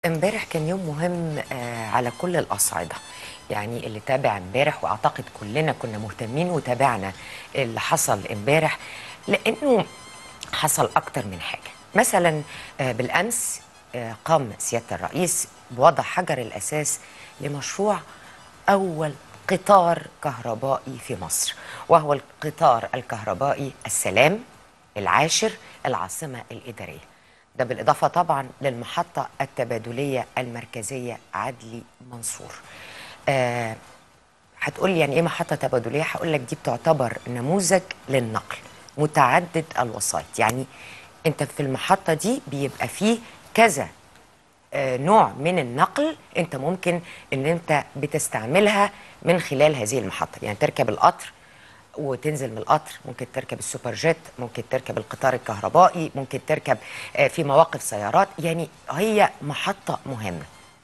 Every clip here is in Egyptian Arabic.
امبارح كان يوم مهم آه، على كل الأصعدة يعني اللي تابع امبارح واعتقد كلنا كنا مهتمين وتابعنا اللي حصل امبارح لانه حصل اكتر من حاجه مثلا آه، بالامس آه، قام سياده الرئيس بوضع حجر الاساس لمشروع اول قطار كهربائي في مصر وهو القطار الكهربائي السلام العاشر العاصمه الاداريه ده بالإضافة طبعا للمحطة التبادلية المركزية عدلي منصور آه هتقول لي يعني ايه محطة تبادلية هقول لك دي بتعتبر نموذج للنقل متعدد الوسائط يعني انت في المحطة دي بيبقى فيه كذا آه، نوع من النقل انت ممكن ان انت بتستعملها من خلال هذه المحطة يعني تركب القطر وتنزل من القطر ممكن تركب السوبر جيت ممكن تركب القطار الكهربائي ممكن تركب آه، في مواقف سيارات يعني هي محطة مهمة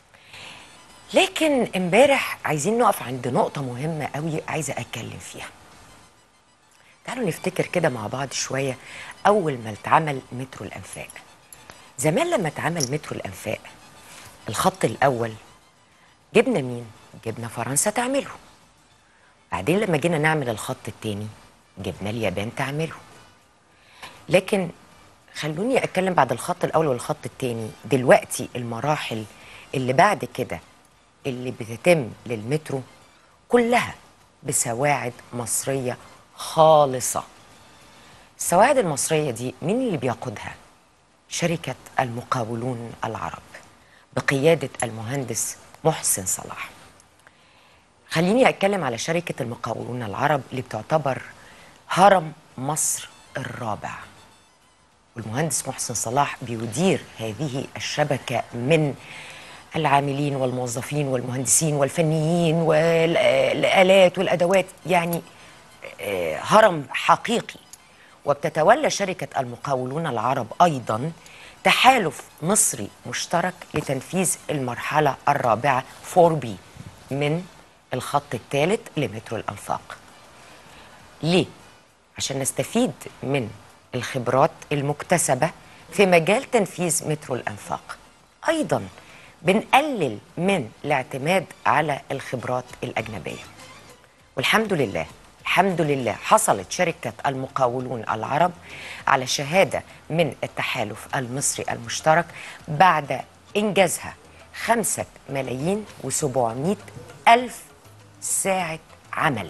لكن امبارح عايزين نقف عند نقطة مهمة قوي عايزة أتكلم فيها تعالوا نفتكر كده مع بعض شوية أول ما اتعمل مترو الأنفاق زمان لما اتعمل مترو الأنفاق الخط الأول جبنا مين؟ جبنا فرنسا تعمله بعدين لما جينا نعمل الخط التاني جبنا اليابان تعمله لكن خلوني اتكلم بعد الخط الاول والخط التاني دلوقتي المراحل اللي بعد كده اللي بتتم للمترو كلها بسواعد مصريه خالصه السواعد المصريه دي مين اللي بيقودها شركه المقاولون العرب بقياده المهندس محسن صلاح خليني اتكلم على شركه المقاولون العرب اللي بتعتبر هرم مصر الرابع والمهندس محسن صلاح بيدير هذه الشبكه من العاملين والموظفين والمهندسين والفنيين والالات والادوات يعني آه، هرم حقيقي وبتتولى شركه المقاولون العرب ايضا تحالف مصري مشترك لتنفيذ المرحله الرابعه 4B من الخط الثالث لمترو الانفاق ليه عشان نستفيد من الخبرات المكتسبه في مجال تنفيذ مترو الانفاق ايضا بنقلل من الاعتماد على الخبرات الاجنبيه والحمد لله الحمد لله حصلت شركة المقاولون العرب على شهادة من التحالف المصري المشترك بعد إنجازها خمسة ملايين وسبعمائة ألف ساعة عمل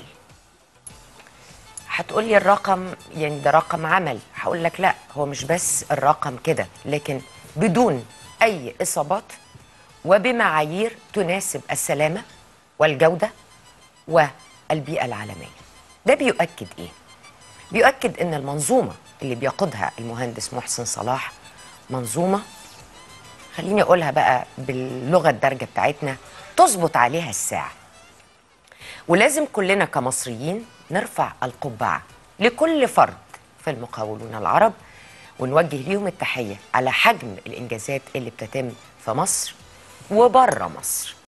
هتقول لي الرقم يعني ده رقم عمل هقول لك لا هو مش بس الرقم كده لكن بدون أي إصابات وبمعايير تناسب السلامة والجودة والبيئة العالمية ده بيؤكد إيه؟ بيؤكد إن المنظومة اللي بيقودها المهندس محسن صلاح منظومة خليني أقولها بقى باللغة الدارجة بتاعتنا تظبط عليها الساعة ولازم كلنا كمصريين نرفع القبعة لكل فرد في المقاولون العرب ونوجه ليهم التحية على حجم الإنجازات اللي بتتم في مصر وبره مصر